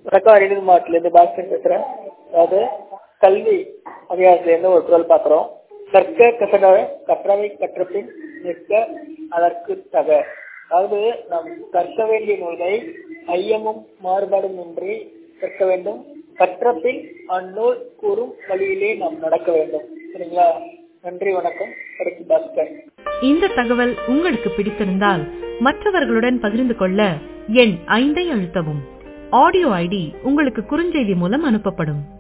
வணக்கம் அரியலூர் மாவட்டத்திலேருந்து பாஸ்கர் பேசுகிறேன் அதாவது கல்வி அதிகாரத்திலேருந்து ஒரு குரல் பார்க்குறோம் கற்க கசட கற்றவை கற்றபின் நிற்க அதற்கு தக அதாவது நாம் கற்க வேண்டிய நூல்களை ஐயமும் மாறுபாடும் இன்றி கற்க வேண்டும் கற்றபின் அந்நூல் கூறும் வழியிலே நாம் நடக்க வேண்டும் சரிங்களா நன்றி வணக்கம் கருத்து பாஸ்கர் இந்த தகவல் உங்களுக்கு பிடித்திருந்தால் மற்றவர்களுடன் பகிர்ந்து கொள்ள எண் ஐந்தை அழுத்தவும் ஆடியோ ஐடி உங்களுக்கு குறுஞ்செய்தி மூலம் அனுப்பப்படும்